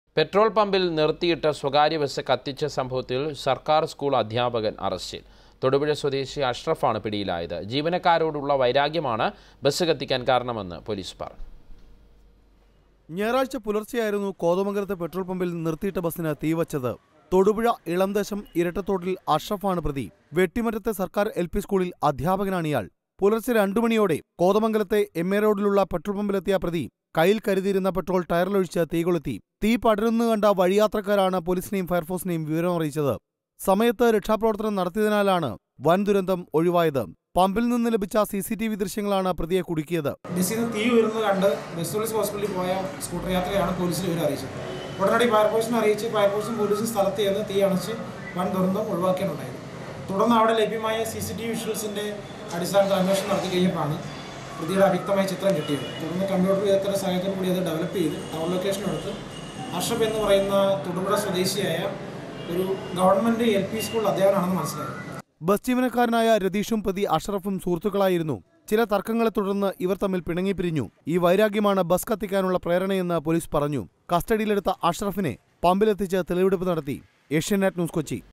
petrol പമ്പിൽ നിർത്തിയിട്ട സ്വകാര്യ ബസ് കത്തിച്ച സംഭവത്തിൽ സർക്കാർ സ്കൂൾ അധ്യാപകൻ അറസ്റ്റിൽ തൊടുപുഴ സ്വദേശി അഷ്റഫാണ് പിടിയിലായത് ജീവനക്കാരോടുള്ള വൈരാഗ്യമാണ് ബസ് കത്തിക്കാൻ കാരണമെന്ന് പോലീസ് പറഞ്ഞു ഞായറാഴ്ച പുലർച്ചെയായിരുന്നു കോതമംഗലത്തെ പെട്രോൾ പമ്പിൽ നിർത്തിയിട്ട ബസ്സിന് തീവച്ചത് തൊടുപുഴ ഇളംദേശം ഇരട്ടത്തോട്ടിൽ അഷ്റഫാണ് പ്രതി വെട്ടിമറ്റത്തെ സർക്കാർ എൽ പി സ്കൂളിൽ അധ്യാപകനാണ് ഇയാൾ പുലർച്ചെ രണ്ടു മണിയോടെ കോതമംഗലത്തെ എം എ റോഡിലുള്ള പെട്രോൾ പമ്പിലെത്തിയ പ്രതി കയ്യിൽ കരുതിയിരുന്ന പെട്രോൾ ടയറിലൊഴിച്ച് തീകൊളുത്തി തീ പടരുന്നു കണ്ട വഴിയാത്രക്കാരാണ് പോലീസിനെയും ഫയർഫോഴ്സിനെയും വിവരം അറിയിച്ചത് സമയത്ത് രക്ഷാപ്രവർത്തനം നടത്തിയതിനാലാണ് വൻ ദുരന്തം ഒഴിവായത് പമ്പിൽ നിന്ന് ലഭിച്ച സി സി ടി വി ദൃശ്യങ്ങളാണ് പ്രതിയെ കുടുക്കിയത് ബസ്സിൽ നിന്ന് തീ ഉയർന്നത് കണ്ട് വെസ്റ്റോളിസ് ഹോസ്പിറ്റലിൽ പോയ സ്കൂട്ടർ യാത്രയാണ് പോലീസിൽ ഇവർ അറിയിച്ചത് ഉടനടി ഫയർഫോഴ്സിനെ അറിയിച്ച് ഫയർഫോഴ്സും പോലീസും സ്ഥലത്ത് ചെന്ന് തീ അണച്ച് വൻ ദുരന്തം ഒഴിവാക്കിയാണുണ്ടായത് തുടർന്ന് അവിടെ ലഭ്യമായ സി സി ടി വി വിഷ്വൽസിൻ്റെ അടിസ്ഥാനത്തിൽ അന്വേഷണം നടത്തി കഴിഞ്ഞപ്പോഴാണ് പ്രതിയുടെ അവ്യക്തമായ ചിത്രം കിട്ടിയത് തുടർന്ന് കമ്പ്യൂട്ടർ വിദഗ്ധരുടെ സഹായത്തോടു കൂടി അത് ഡെവലപ്പ് ചെയ്ത് ടൗൺ ലൊക്കേഷൻ എടുത്ത് അഷഫ് എന്ന് പറയുന്ന തൊടുപുഴ സ്വദേശിയായ ഒരു ഗവൺമെൻറ് എൽ പി സ്കൂൾ അധ്യാപകനാണെന്ന് മനസ്സിലായത് ബസ് ജീവനക്കാരനായ രതീഷും പ്രതി അഷറഫും സുഹൃത്തുക്കളായിരുന്നു ചില തർക്കങ്ങളെ തുടർന്ന് ഇവർ തമ്മിൽ പിണങ്ങിപ്പിരിഞ്ഞു ഈ വൈരാഗ്യമാണ് ബസ് കത്തിക്കാനുള്ള പ്രേരണയെന്ന് പോലീസ് പറഞ്ഞു കസ്റ്റഡിയിലെടുത്ത അഷ്റഫിനെ പമ്പിലെത്തിച്ച് തെളിവെടുപ്പ് നടത്തി ഏഷ്യാനെറ്റ് ന്യൂസ് കൊച്ചി